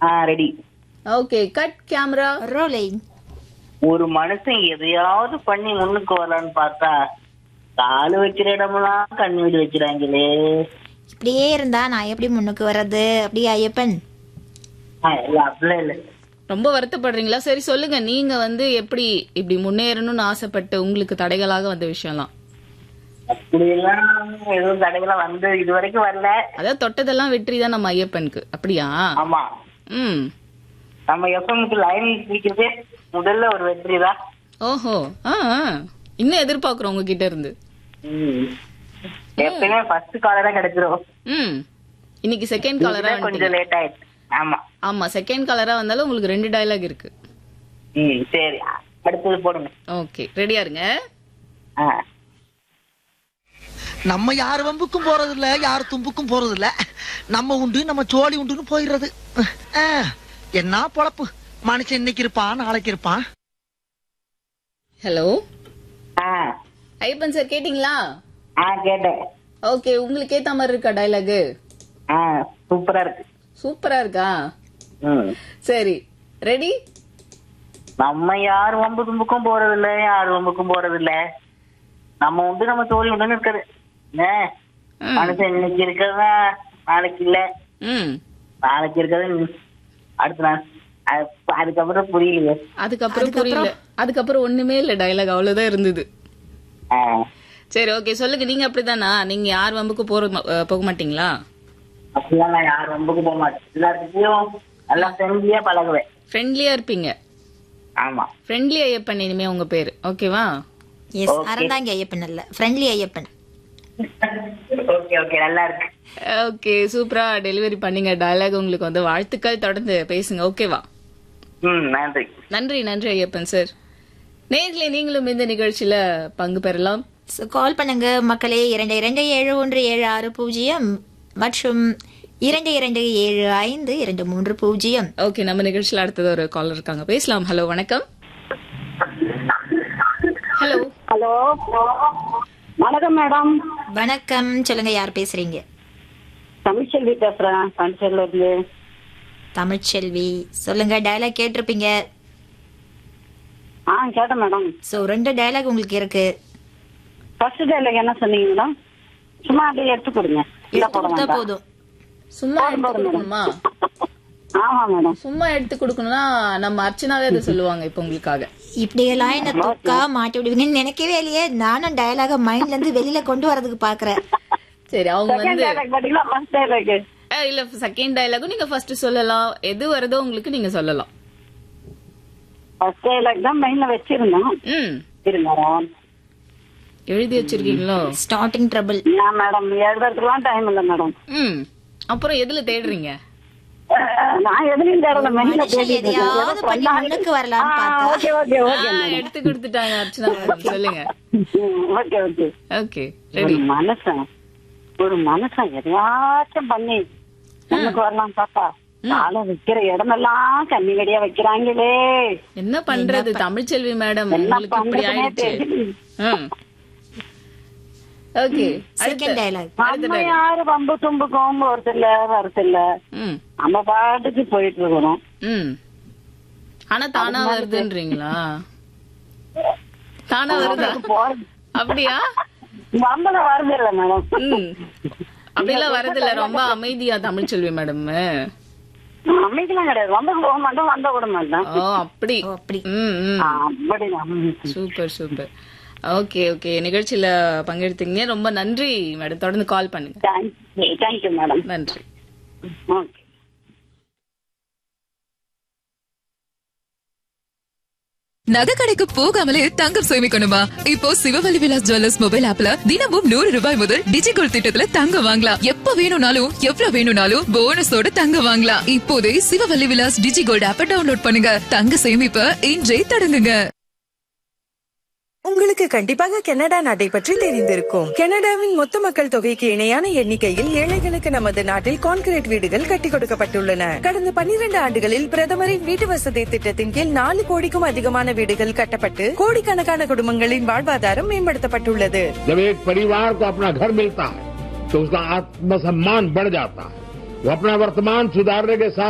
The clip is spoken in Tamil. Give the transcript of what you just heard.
ஆ ready okay cut camera rolling ஒரு மனுஷன் எதையாவது பண்ணி முன்னுக்கு வரலான்னு பார்த்தா காலு வைக்கிற இடமெல்லாம் கண் வீடு வச்சிருக்காங்களே இப்படியே இருந்தா நான் எப்படி முன்னுக்கு வர்றது அப்படியே ஐயப்பன் ஆ, இல்ல அப்படிலாம் இல்ல ரொம்ப வருத்தப்படுறீங்களா சரி சொல்லுங்க நீங்க வந்து எப்படி இப்படி முன்னேறணும்னு ஆசைப்பட்டு உங்களுக்கு தடைகளாக வந்த விஷயம்லாம் அப்படியெல்லாம் எதுவும் தடைகளாம் வந்து இது வரைக்கும் வரல அதாவது தொட்டதெல்லாம் வெற்றி தான் நம்ம ஐயப்பனுக்கு அப்படியா ஆமா ம் நம்ம எஃப்எம்க்கு லைன் பிடிக்கிறதே முதல்ல ஒரு வெற்றி தான் ஓஹோ ஆ ஆ. இன்னும் எதிர்பார்க்குறோம் உங்ககிட்ட இருந்து எப்பயுமே ஃபர்ஸ்ட் காலரா கிடைச்சிரும் ம் இன்னைக்கு செகண்ட் காலரா இதுதான் கொஞ்சம் லேட் ஆயிடுச்சு ஆமா ஆமா செகண்ட் காலரா வந்தாலும் உங்களுக்கு ரெண்டு டயலாக் இருக்கு ம் சரி அடுத்தது போடுங்க ஓகே ரெடியா இருங்க ஆ நம்ம யார் வம்புக்கும் போறது இல்ல யார் தும்புக்கும் போறது இல்ல நம்ம உண்டு நம்ம சோழி உண்டுன்னு போயிடுறது அஹ், என்ன பொழப்பு மனுஷன் இன்னைக்கு இருப்பான் நாளைக்கு இருப்பான் ஹலோ ஆ ஐயப்பன் சார் கேட்டிங்களா ஆ கேட்டேன் ஓகே உங்களுக்கு ஏத்த மாதிரி இருக்கா டயலாக் ஆ சூப்பரா இருக்கு சூப்பரா இருக்கா ம் சரி ரெடி நம்ம யார் வம்பு தும்புக்கும் போறது இல்ல யார் வம்புக்கும் போறது இல்ல நம்ம உண்டு நம்ம தோழி உண்டுன்னு இருக்காது என்ன மனுஷன் இன்னைக்கு இருக்கிறதா நாளைக்கு இல்ல ம் நாளைக்கு இருக்கிறது அடுத்த நாள் அது- அதுக்கப்புறம் புரியலையே அதுக்கப்புறம் புரியல அதுக்கப்புறம் ஒண்ணுமே இல்ல டயலாக் அவ்வளவுதான் இருந்தது ஆ. சரி ஓகே சொல்லுங்க நீங்க அப்படிதானா நீங்க யார் வம்புக்கு போற அஹ், போக மாட்டீங்களா அப்படிலாம் நான் யார் வம்புக்கு போக மாட்டேன் எல்லாத்துக்கும் நல்லா ஃப்ரெண்ட்லியா பழகுவேன் ஃப்ரெண்ட்லியா இருப்பீங்க ஆமா ஃப்ரெண்ட்லி ஐயப்பன் இனிமே உங்க பேரு ஓகேவா எஸ் அறந்தாங்க ஐயப்பன் அல்ல ஃப்ரெண்ட்லி ஐயப்பன் ஓகே ஓகே நல்லா இருக்கு ஓகே சூப்பரா டெலிவரி பண்ணீங்க டயலாக் உங்களுக்கு வந்து வாழ்த்துக்கள் தொடர்ந்து பேசுங்க ஓகேவா ம் நன்றி நன்றி நன்றி ஐயப்பன் சார் நேர்களே நீங்களும் இந்த நிகழ்ச்சியில பங்கு பெறலாம் ஸோ கால் பண்ணுங்க மக்களே இரண்டு இரண்டு ஏழு ஒன்று ஏழு ஆறு பூஜ்ஜியம் மற்றும் இரண்டு இரண்டு ஏழு ஐந்து இரண்டு மூன்று பூஜ்ஜியம் ஓகே நம்ம நிகழ்ச்சியில அடுத்தது ஒரு காலர் இருக்காங்க பேசலாம் ஹலோ வணக்கம் ஹலோ ஹலோ வணக்கம் மேடம் வணக்கம் சொல்லுங்க யார் பேசுறீங்க தமிழ்ச்செல்வி பேசுறேன் பண்டிச்சேரியில இருந்து தமிழ்ச்செல்வி சொல்லுங்க டயலாக் கேட்டிருப்பீங்க ஆ கேட்டேன் மேடம் ஸோ ரெண்டு டயலாக் உங்களுக்கு இருக்கு ஃபர்ஸ்ட் டைலாக் என்ன சொன்னீங்க மேடம் சும்மா அப்படியே எடுத்து கொடுங்க இல்ல எடுத்து போட கொடுத்தா வேண்டாம் போதும் சும்மா எடுத்து கொடுக்கணுமா ஆமா மேடம் சும்மா எடுத்து கொடுக்கணும்னா நம்ம அர்ச்சனாவே அதை சொல்லுவாங்க இப்ப உங்களுக்காக இப்படியெல்லாம் என்ன தொக்கா மாட்டி விடுவீங்கன்னு நினைக்கவே இல்லையே நானும் டயலாக மைண்ட்ல இருந்து வெளியில கொண்டு வரதுக்கு பாக்குறேன் சரி அவங்க செகண்ட் வந்து டைலாக் பாத்தீங்களா ஃபர்ஸ்ட் டைலாக் அஹ், இல்ல செகண்ட் டயலாகும் நீங்க ஃபர்ஸ்ட் சொல்லலாம் எது வருதோ உங்களுக்கு நீங்க சொல்லலாம் ஃபர்ஸ்ட் டைலாக் தான் மைண்ட்ல வச்சிருந்தோம் ம் இருங்க மேடம் எழுதி வச்சிருக்கீங்களோ ஸ்டார்டிங் ட்ரபிள் ஏன் மேடம் எழுதுறதுக்குலாம் டைம் இல்ல மேடம் ம் அப்புறம் எதுல தேடுறீங்க நான் எதுலையும் தேடல மைண்ட்ல மனுஷன் எதையாவது பண்ணி முன்னுக்கு வரலாம்னு பார்த்தா ஓகே ஓகே ஓகே ஆ, எடுத்து கொடுத்துட்டாங்க அர்ச்சனா மேடம் சொல்லுங்க ஓகே ஓகே ஓகே ஒரு ரெடி மனுஷன் ஒரு மனுஷன் எதையாச்சும் பண்ணி நமக்கு வரலாம் பாப்பா காலை வைக்கிற இடமெல்லாம் கண்ணி வெடியா வைக்கிறாங்களே என்ன பண்றது தமிழ்ச்செல்வி மேடம் என்ன உங்களுக்கு இப்படி பண்றதுனே ஆயிடுச்சு தெரியல. ஓகே செகண்ட் டயலாக் நம்ம யாரு பம்பு தும்புக்கும் போறது இல்ல வரது இல்ல ம் நம்ம பாட்டுக்கு போயிட்டு இருக்கிறோம் ம் ஆனா தானா வருதுன்றீங்களா தானா வருதா போறது அப்படியா வம்பல வரது இல்ல மேடம் ம் அப்படிலாம் வரதில்ல ரொம்ப அமைதியா தமிழ்ச்செல்வி மேடம் அமைக்கலாம் கிடையாது வம்புக்கு போக மாட்டோம் வந்த விட மாட்டேன் ஓ அப்படி ஓ, அப்படி. ம் ம் அப்படிதான் சூப்பர் சூப்பர் ஓகே ஓகே நிகழ்ச்சியில பங்கெடுத்தீங்க ரொம்ப நன்றி மேடம் தொடர்ந்து கால் பண்ணுங்க தேங்க்யூ தேங்க்யூ மேடம் நன்றி ஓகே நகை கடைக்கு போகாமலே தங்கம் சேமிக்கணுமா இப்போ சிவவலி விலாஸ் ஜுவல்லர்ஸ் மொபைல் ஆப்ல தினமும் நூறு ரூபாய் முதல் டிஜிகோல் திட்டத்துல தங்கம் வாங்கலாம் எப்ப வேணும்னாலும் எவ்வளவு வேணும்னாலும் போனஸோட தங்கம் வாங்கலாம் இப்போதே சிவவல்லி விலாஸ் டிஜிகோல்ட் ஆப்பை டவுன்லோட் பண்ணுங்க தங்க சேமிப்ப இன்றே தொடங்குங்க உங்களுக்கு கண்டிப்பாக கனடா நாட்டை பற்றி தெரிந்திருக்கும் கனடாவின் மொத்த மக்கள் தொகைக்கு இணையான எண்ணிக்கையில் ஏழைகளுக்கு நமது நாட்டில் கான்கிரீட் வீடுகள் கட்டி கொடுக்கப்பட்டுள்ளன கடந்த 12 ஆண்டுகளில் பிரதமரின் வீட்டு வசதி திட்டத்தின் கீழ் நாலு கோடிக்கும் அதிகமான வீடுகள் கட்டப்பட்டு கோடிக்கணக்கான குடும்பங்களின் வாழ்வாதாரம் மேம்படுத்தப்பட்டுள்ளது जब एक परिवार को अपना घर मिलता है तो उसका आत्मसम्मान बढ़ जाता है वो अपना वर्तमान सुधारने के साथ